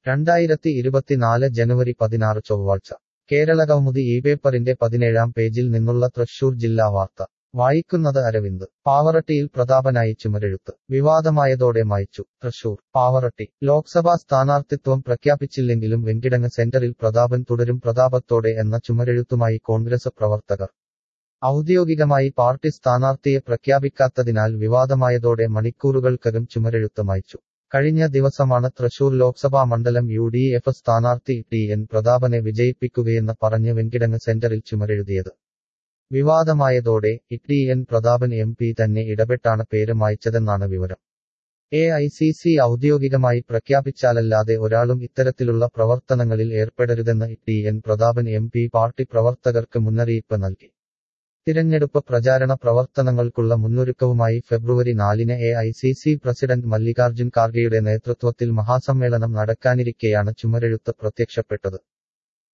രണ്ടായിരത്തി ഇരുപത്തിനാല് ജനുവരി പതിനാറ് ചൊവ്വാഴ്ച കേരള കൗമുദി ഈ പേപ്പറിന്റെ പതിനേഴാം പേജിൽ നിന്നുള്ള തൃശൂർ ജില്ലാ വാർത്ത വായിക്കുന്നത് അരവിന്ദ് പാവറട്ടിയിൽ പ്രതാപനായി ചുമരെഴുത്ത് വിവാദമായതോടെ മായ്ച്ചു തൃശൂർ പാവറട്ടി ലോക്സഭാ സ്ഥാനാർത്ഥിത്വം പ്രഖ്യാപിച്ചില്ലെങ്കിലും വെങ്കിടങ്ങ് സെന്ററിൽ പ്രതാപൻ തുടരും പ്രതാപത്തോടെ എന്ന ചുമരെഴുത്തുമായി കോൺഗ്രസ് പ്രവർത്തകർ ഔദ്യോഗികമായി പാർട്ടി സ്ഥാനാർത്ഥിയെ പ്രഖ്യാപിക്കാത്തതിനാൽ വിവാദമായതോടെ മണിക്കൂറുകൾക്കകം ചുമരെഴുത്ത് മായ്ച്ചു കഴിഞ്ഞ ദിവസമാണ് തൃശൂർ ലോക്സഭാ മണ്ഡലം യു ഡി എഫ് സ്ഥാനാർത്ഥി ടി എൻ പ്രതാപനെ വിജയിപ്പിക്കുകയെന്ന് പറഞ്ഞ് വെങ്കിടങ്ങ് സെന്ററിൽ ചുമരെഴുതിയത് വിവാദമായതോടെ T N Prathapan M P തന്നെ ഇടപെട്ടാണ് പേര് മായ്ച്ചതെന്നാണ് വിവരം എ ഐ സി സി ഔദ്യോഗികമായി പ്രഖ്യാപിച്ചാലല്ലാതെ ഒരാളും ഇത്തരത്തിലുള്ള പ്രവർത്തനങ്ങളിൽ ഏർപ്പെടരുതെന്ന് T N Prathapan M P party പ്രവർത്തകർക്ക് മുന്നറിയിപ്പ് നൽകി തിരഞ്ഞെടുപ്പ് പ്രചാരണ പ്രവർത്തനങ്ങൾക്കുള്ള മുന്നൊരുക്കവുമായി ഫെബ്രുവരി നാലിന് A I C C president Mallikarjun ഖാർഗെയുടെ നേതൃത്വത്തിൽ മഹാസമ്മേളനം നടക്കാനിരിക്കെയാണ് ചുമരെഴുത്ത് പ്രത്യക്ഷപ്പെട്ടത്